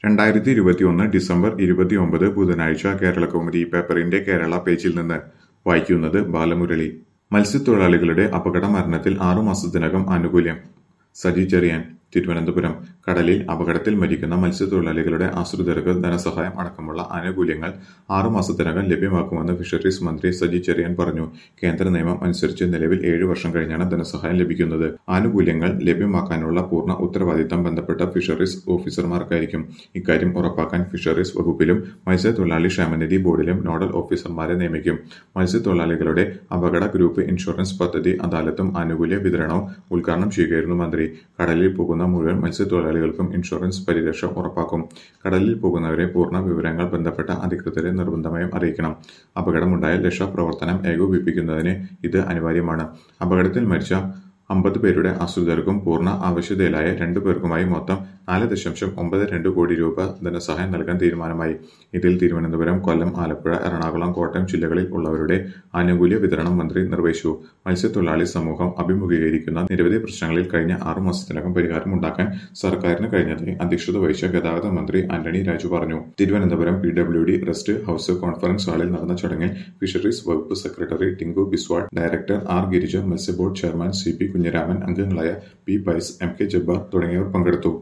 രണ്ടായിരത്തി ഇരുപത്തിയൊന്ന് ഡിസംബർ ഇരുപത്തിയൊമ്പത് ബുധനാഴ്ച കേരളകൗമുദി പേപ്പറിന്റെ കേരള പേജിൽ നിന്ന് വായിക്കുന്നത് ബാലമുരളി മത്സ്യത്തൊഴിലാളികളുടെ അപകട മരണത്തിൽ ആറുമാസത്തിനകം ആനുകൂല്യം സജി ചെറിയാൻ തിരുവനന്തപുരം കടലിൽ അപകടത്തിൽ മരിക്കുന്ന മത്സ്യത്തൊഴിലാളികളുടെ ആശ്രിതർക്ക് ധനസഹായം അടക്കമുള്ള ആനുകൂല്യങ്ങൾ ആറുമാസത്തിനകം ലഭ്യമാക്കുമെന്ന് ഫിഷറീസ് മന്ത്രി സജി ചെറിയാൻ പറഞ്ഞു കേന്ദ്ര നിയമം അനുസരിച്ച് നിലവിൽ ഏഴു വർഷം കഴിഞ്ഞാണ് ധനസഹായം ലഭിക്കുന്നത് ആനുകൂല്യങ്ങൾ ലഭ്യമാക്കാനുള്ള പൂർണ്ണ ഉത്തരവാദിത്തം ബന്ധപ്പെട്ട ഫിഷറീസ് ഓഫീസർമാർക്കായിരിക്കും ഇക്കാര്യം ഉറപ്പാക്കാൻ ഫിഷറീസ് വകുപ്പിലും മത്സ്യത്തൊഴിലാളി ക്ഷേമനിധി ബോർഡിലും നോഡൽ ഓഫീസർമാരെ നിയമിക്കും മത്സ്യത്തൊഴിലാളികളുടെ അപകട ഗ്രൂപ്പ് ഇൻഷുറൻസ് പദ്ധതി അദാലത്തും ആനുകൂല്യ വിതരണവും ഉദ്ഘാടനം ചെയ്യുകയായിരുന്നു മന്ത്രി കടലിൽ പോകുന്ന മുഴുവൻ മത്സ്യത്തൊഴിലാളികൾക്കും ഇൻഷുറൻസ് പരിരക്ഷ ഉറപ്പാക്കും കടലിൽ പോകുന്നവരെ പൂർണ്ണ വിവരങ്ങൾ ബന്ധപ്പെട്ട അധികൃതരെ നിർബന്ധമായും അറിയിക്കണം അപകടമുണ്ടായാൽ രക്ഷാപ്രവർത്തനം ഏകോപിപ്പിക്കുന്നതിന് ഇത് അനിവാര്യമാണ് അപകടത്തിൽ മരിച്ച അമ്പത് പേരുടെ ആശ്രിതർക്കും പൂർണ്ണ ആവശ്യതയിലായ രണ്ടു പേർക്കുമായി മൊത്തം നാല് ദശാംശം ഒമ്പത് രണ്ട് കോടി രൂപ ധനസഹായം നൽകാൻ തീരുമാനമായി ഇതിൽ തിരുവനന്തപുരം കൊല്ലം ആലപ്പുഴ എറണാകുളം കോട്ടയം ജില്ലകളിൽ ഉള്ളവരുടെ ആനുകൂല്യ വിതരണം മന്ത്രി നിർവഹിച്ചു മത്സ്യത്തൊഴിലാളി സമൂഹം അഭിമുഖീകരിക്കുന്ന നിരവധി പ്രശ്നങ്ങളിൽ കഴിഞ്ഞ ആറു മാസത്തിനകം പരിഹാരമുണ്ടാക്കാൻ സർക്കാരിന് കഴിഞ്ഞതായി അധ്യക്ഷത വഹിച്ച ഗതാഗത മന്ത്രി ആന്റണി രാജു പറഞ്ഞു Thiruvananthapuram P W D rest house conference ഹാളിൽ നടന്ന ചടങ്ങിൽ ഫിഷറീസ് വകുപ്പ് secretary Tinku Biswal director R Girija മത്സ്യബോർഡ് ചെയർമാൻ സി പി കുഞ്ഞിരാമൻ അംഗങ്ങളായ P Pais M K Jabbar തുടങ്ങിയവർ പങ്കെടുത്തു